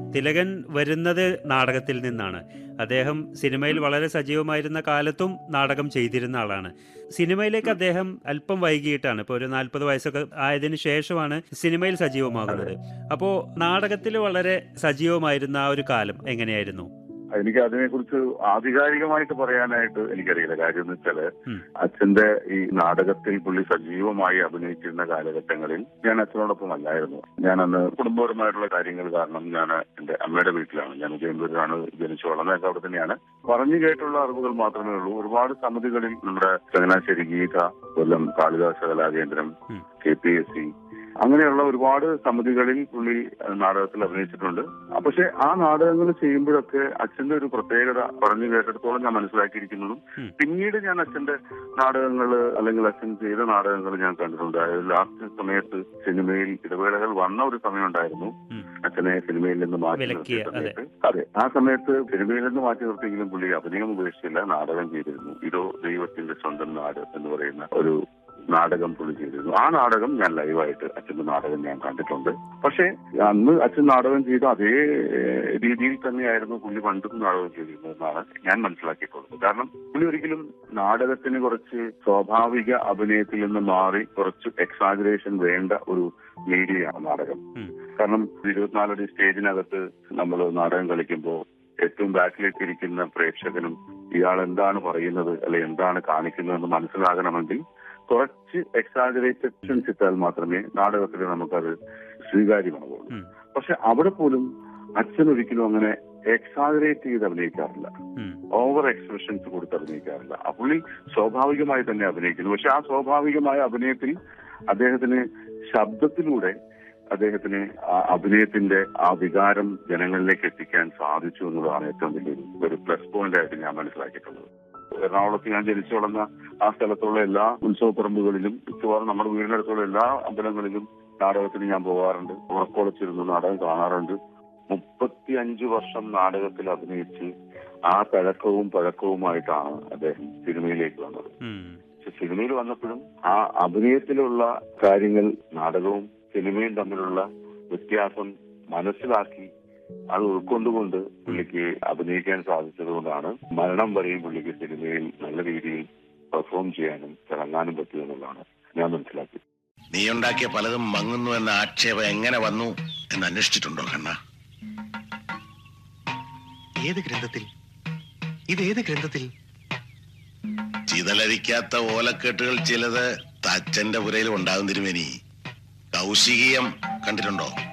തിലകൻ വരുന്നത് നാടകത്തിൽ നിന്നാണ് അദ്ദേഹം സിനിമയിൽ വളരെ സജീവമായിരുന്ന കാലത്തും നാടകം ചെയ്തിരുന്ന ആളാണ് സിനിമയിലേക്ക് അദ്ദേഹം അല്പം വൈകിയിട്ടാണ് ഇപ്പോൾ ഒരു നാൽപ്പത് വയസ്സൊക്കെ ആയതിനു ശേഷമാണ് സിനിമയിൽ സജീവമാകുന്നത് അപ്പോൾ നാടകത്തിൽ വളരെ സജീവമായിരുന്ന ആ ഒരു കാലം എങ്ങനെയായിരുന്നു എനിക്ക് അതിനെക്കുറിച്ച് ആധികാരികമായിട്ട് പറയാനായിട്ട് എനിക്കറിയില്ല കാര്യം എന്ന് വെച്ചാല് ഉം. അച്ഛന്റെ ഈ നാടകത്തിൽ പുള്ളി സജീവമായി അഭിനയിച്ചിരുന്ന കാലഘട്ടങ്ങളിൽ ഞാൻ അച്ഛനോടൊപ്പം അല്ലായിരുന്നു ഞാൻ അന്ന് കുടുംബപരമായിട്ടുള്ള കാര്യങ്ങൾ കാരണം ഞാൻ എന്റെ അമ്മയുടെ വീട്ടിലാണ് ഞാൻ ഉദയംപൂരിലാണ് ജനിച്ചു വളർന്നതൊക്കെ അവിടെ തന്നെയാണ് പറഞ്ഞു കേട്ടുള്ള അറിവുകൾ മാത്രമേ ഉള്ളൂ ഒരുപാട് സമിതികളിൽ നമ്മുടെ ചങ്ങനാശ്ശേരി ഗീത കൊല്ലം കാളിദാസ കലാകേന്ദ്രം ഉം. കെ പി എസ് സി അങ്ങനെയുള്ള ഒരുപാട് സമിതികളിൽ പുള്ളി അഹ് നാടകത്തിൽ അഭിനയിച്ചിട്ടുണ്ട് ആ, പക്ഷെ ആ നാടകങ്ങൾ ചെയ്യുമ്പോഴൊക്കെ അച്ഛന്റെ ഒരു പ്രത്യേകത പറഞ്ഞു കേട്ടിടത്തോളം ഞാൻ മനസ്സിലാക്കിയിരിക്കുന്നതും ഉം. പിന്നീട് ഞാൻ അച്ഛന്റെ നാടകങ്ങൾ അല്ലെങ്കിൽ അച്ഛൻ ചെയ്ത നാടകങ്ങൾ ഞാൻ കണ്ടിട്ടുണ്ട് അതായത് ലാസ്റ്റ് സമയത്ത് സിനിമയിൽ ഇടവേളകൾ വന്ന ഒരു സമയം ഉണ്ടായിരുന്നു ഉം. അച്ഛനെ സിനിമയിൽ നിന്ന് മാറ്റി വിലക്കിയ, നിർത്തിയ സമയത്ത് അതെ ആ സമയത്ത് സിനിമയിൽ നിന്ന് മാറ്റി നിർത്തിയെങ്കിലും പുള്ളി അഭിനയം ഉപേക്ഷിച്ചില്ല നാടകം ചെയ്തിരുന്നു ഇതോ ദൈവത്തിന്റെ സ്വന്തം നാട് എന്ന് പറയുന്ന ഒരു നാടകം പുള്ളി ചെയ്തിരുന്നു ആ നാടകം ഞാൻ ലൈവായിട്ട് അച്ഛന്റെ നാടകം ഞാൻ കണ്ടിട്ടുണ്ട് പക്ഷേ അന്ന് അച്ഛൻ നാടകം ചെയ്ത അതേ ഏഹ്, രീതിയിൽ തന്നെയായിരുന്നു പുള്ളി പണ്ടും നാടകം ചെയ്തിരുന്നതെന്നാണ് ഞാൻ മനസ്സിലാക്കിയിട്ടുള്ളത് കാരണം പുള്ളി ഒരിക്കലും നാടകത്തിന് കുറച്ച് സ്വാഭാവിക അഭിനയത്തിൽ നിന്ന് മാറി കുറച്ച് എക്സാജറേഷൻ വേണ്ട ഒരു മീഡിയയാണ് നാടകം ഉം. കാരണം ഇരുപത്തിനാലടി സ്റ്റേജിനകത്ത് നമ്മൾ നാടകം കളിക്കുമ്പോൾ ഏറ്റവും ബാക്കിലേക്ക് ഇരിക്കുന്ന പ്രേക്ഷകനും ഇയാൾ എന്താണ് പറയുന്നത് അല്ലെ എന്താണ് കാണിക്കുന്നതെന്ന് മനസ്സിലാകണമെങ്കിൽ കുറച്ച് എക്സാജറേഷൻസ് ഇട്ടാൽ മാത്രമേ നാടകത്തിൽ നമുക്കത് സ്വീകാര്യമാവുള്ളൂ ഉം. പക്ഷെ അവിടെ പോലും അച്ഛൻ ഒരിക്കലും അങ്ങനെ എക്സാജറേറ്റ് ചെയ്ത് അഭിനയിക്കാറില്ല ഉം. ഓവർ എക്സ്പ്രഷൻസ് കൊടുത്ത് അഭിനയിക്കാറില്ല ആ പുള്ളി സ്വാഭാവികമായി തന്നെ അഭിനയിക്കുന്നു പക്ഷെ ആ സ്വാഭാവികമായ അഭിനയത്തിൽ അദ്ദേഹത്തിന് ശബ്ദത്തിലൂടെ അദ്ദേഹത്തിന് ആ അഭിനയത്തിന്റെ ആ വികാരം ജനങ്ങളിലേക്ക് എത്തിക്കാൻ സാധിച്ചു എന്നുള്ളതാണ് ഏറ്റവും വലിയൊരു ഒരു പ്ലസ് പോയിന്റ് ആയിട്ട് ഞാൻ മനസ്സിലാക്കിയിട്ടുള്ളത് എറണാകുളത്ത് ഞാൻ ജനിച്ചു വളർന്ന ആ സ്ഥലത്തുള്ള എല്ലാ ഉത്സവപ്പറമ്പുകളിലും മിക്കവാറും നമ്മുടെ വീടിനടുത്തുള്ള എല്ലാ അമ്പലങ്ങളിലും നാടകത്തിന് ഞാൻ പോകാറുണ്ട് ഉറക്കൊളച്ചിരുന്നു നാടകം കാണാറുണ്ട് മുപ്പത്തി അഞ്ച് വർഷം നാടകത്തിൽ അഭിനയിച്ച് ആ തഴക്കവും പഴക്കവുമായിട്ടാണ് അദ്ദേഹം സിനിമയിലേക്ക് വന്നത് ഉം. പക്ഷെ സിനിമയിൽ വന്നപ്പോഴും ആ അഭിനയത്തിലുള്ള കാര്യങ്ങൾ നാടകവും സിനിമയും തമ്മിലുള്ള വ്യത്യാസം മനസ്സിലാക്കി അത് ഉൾക്കൊണ്ടുകൊണ്ട് പുള്ളിക്ക് അഭിനയിക്കാൻ സാധിച്ചത് കൊണ്ടാണ് മരണം വരെയും പുള്ളിക്ക് സിനിമയിൽ നല്ല രീതിയിൽ പെർഫോം ചെയ്യാനും തിളങ്ങാനും പറ്റിയെന്നുള്ളതാണ് ഞാൻ മനസ്സിലാക്കിയത് നീ ഉണ്ടാക്കിയ പലതും മങ്ങുന്നു എന്ന ആക്ഷേപം എങ്ങനെ വന്നു എന്ന് അന്വേഷിച്ചിട്ടുണ്ടോ കണ്ണ ഏത് ഗ്രന്ഥത്തിൽ ഇത് ഏത് ഗ്രന്ഥത്തിൽ ചിതലരിക്കാത്ത ഓലക്കെട്ടുകൾ ചിലത് തച്ചന്റെ പുരയിൽ ഉണ്ടാകും തിരുമേനി കൗശികീയം കണ്ടിട്ടുണ്ടോ